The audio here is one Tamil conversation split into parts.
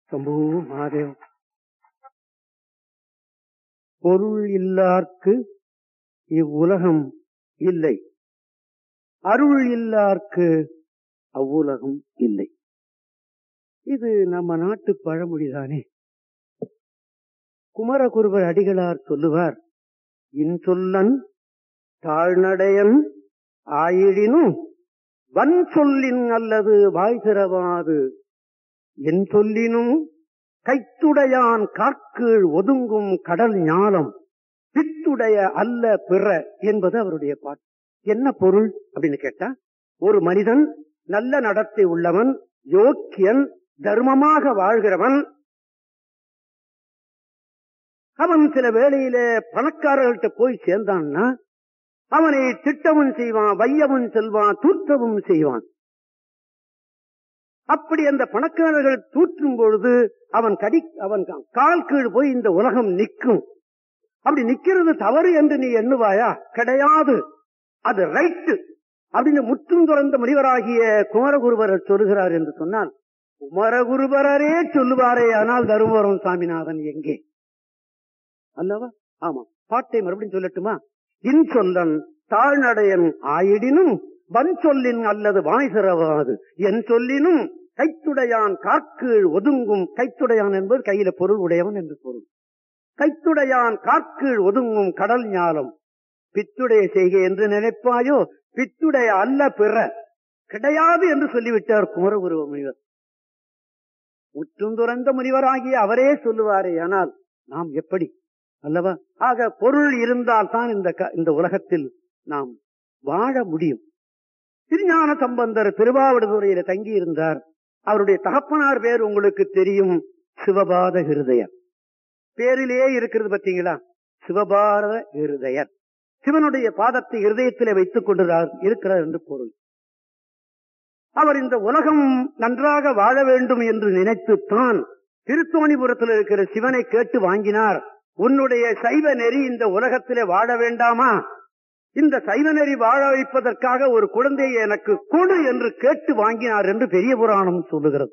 சம்பூ மாதேவ் பொருள் இல்லார்க்கு இவ்வுலகம் இல்லை அருள் இல்லார்க்கு அவ்வுலகம் இல்லை இது நம்ம நாட்டு பழமொழிதானே குமரகுருவர் அடிகளார் சொல்லுவார் இன்சொல்லன் தாழ்நடையன் ஆயிடினும் வன் சொல்லின் அல்லது வாய் திறவாது என் சொல்லினும் கைத்துடையான் காக்கீழ் ஒதுங்கும் கடல் ஞாலம் பித்துடைய அல்ல பிற என்பது அவருடைய பாட்டு என்ன பொருள் அப்படின்னு கேட்டா ஒரு மனிதன் நல்ல நடத்தை உள்ளவன் யோக்கியன் தர்மமாக வாழ்கிறவன் அவன் சில வேளையிலே பணக்காரர்கள்ட்ட போய் சேர்ந்தான்னா அவனை திட்டவும் செய்வான் வையவும் செல்வான் தூற்றவும் செய்வான் அப்படி அந்த பணக்காரர்கள் தூற்றும் பொழுது அவன் கடி அவன் கால் கீழ் போய் இந்த உலகம் நிற்கும் அப்படி நிக்கிறது தவறு என்று நீ எண்ணுவாயா கிடையாது அது ரைட்டு அப்படின்னு முற்றும் துறந்த முனிவராகிய குமரகுருபரர் சொல்லுகிறார் என்று சொன்னால் குமரகுருபரரே சொல்லுவாரே ஆனால் தருமபுரம் சாமிநாதன் எங்கே அல்லவா ஆமா பாட்டை மறுபடியும் சொல்லட்டுமா இன் சொல்லன் தாழ்நடையன் ஆயிடினும் வன் சொல்லின் அல்லது வாய் சிறவாது என் சொல்லினும் கைத்துடையான் கார்கீழ் ஒதுங்கும் கைத்துடையான் என்பது கையில பொருள் உடையவன் என்று பொருள் கைத்துடையான் கார்கீழ் ஒதுங்கும் கடல் ஞாலம் பித்துடைய செய்கை என்று நினைப்பாயோ பித்துடைய அல்ல பிற கிடையாது என்று சொல்லிவிட்டார் குமரகுருவ முனிவர் முற்றும் துறந்த முனிவராகிய அவரே சொல்லுவாரே ஆனால் நாம் எப்படி அல்லவா ஆக பொருள் இருந்தால் தான் இந்த இந்த உலகத்தில் நாம் வாழ முடியும் திருஞான சம்பந்தர் திருவாவடுதுறையில தங்கி இருந்தார் அவருடைய தகப்பனார் பேர் உங்களுக்கு தெரியும் சிவபாத ஹிருதயர் பேரிலேயே இருக்கிறது பார்த்தீங்களா சிவபாரத ஹிருதயர் சிவனுடைய பாதத்தை இருதயத்திலே வைத்துக் கொண்டிருக்கிறார் இருக்கிறார் என்று பொருள் அவர் இந்த உலகம் நன்றாக வாழ வேண்டும் என்று நினைத்துத்தான் திருத்தோணிபுரத்தில் இருக்கிற சிவனை கேட்டு வாங்கினார் உன்னுடைய சைவ நெறி இந்த உலகத்திலே வாழ வேண்டாமா இந்த சைவ நெறி வாழ வைப்பதற்காக ஒரு குழந்தையை எனக்கு கொடு என்று கேட்டு வாங்கினார் என்று பெரிய புராணம் சொல்லுகிறது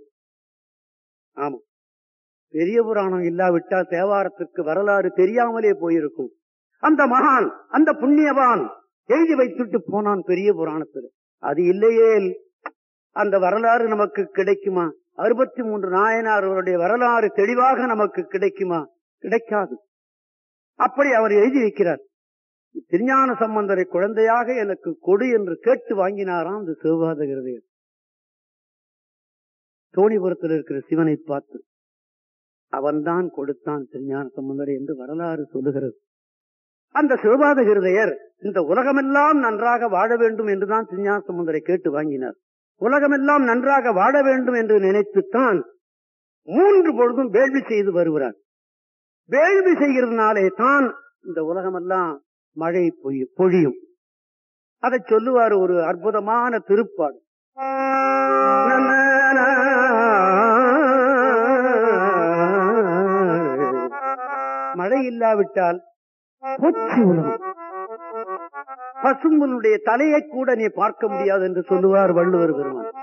ஆமா பெரிய புராணம் இல்லாவிட்டால் தேவாரத்திற்கு வரலாறு தெரியாமலே போயிருக்கும் அந்த மகான் அந்த புண்ணியவான் எழுதி வைத்துட்டு போனான் பெரிய புராணத்தில் அது இல்லையே அந்த வரலாறு நமக்கு கிடைக்குமா அறுபத்தி மூன்று நாயனார் அவருடைய வரலாறு தெளிவாக நமக்கு கிடைக்குமா கிடைக்காது அப்படி அவர் எழுதி வைக்கிறார் திருஞான சம்பந்தரை குழந்தையாக எனக்கு கொடு என்று கேட்டு வாங்கினாராம் அந்த சிவபாதகிருதையர் தோணிபுரத்தில் இருக்கிற சிவனை பார்த்து அவன்தான் கொடுத்தான் திருஞான சம்பந்தரை என்று வரலாறு சொல்லுகிறது அந்த சிவபாத ஹிருதயர் இந்த உலகமெல்லாம் நன்றாக வாழ வேண்டும் என்றுதான் திருஞான சம்பந்தரை கேட்டு வாங்கினார் உலகமெல்லாம் நன்றாக வாழ வேண்டும் என்று நினைத்துத்தான் மூன்று பொழுதும் வேள்வி செய்து வருகிறார் வேள்வி செய்கிறதுனாலே தான் இந்த உலகமெல்லாம் மழை பொழியும் அதை சொல்லுவார் ஒரு அற்புதமான திருப்பாடு மழை இல்லாவிட்டால் பொச்சு உலகம் பசும்பனுடைய தலையை கூட நீ பார்க்க முடியாது என்று சொல்லுவார் வள்ளுவர் பெருமான்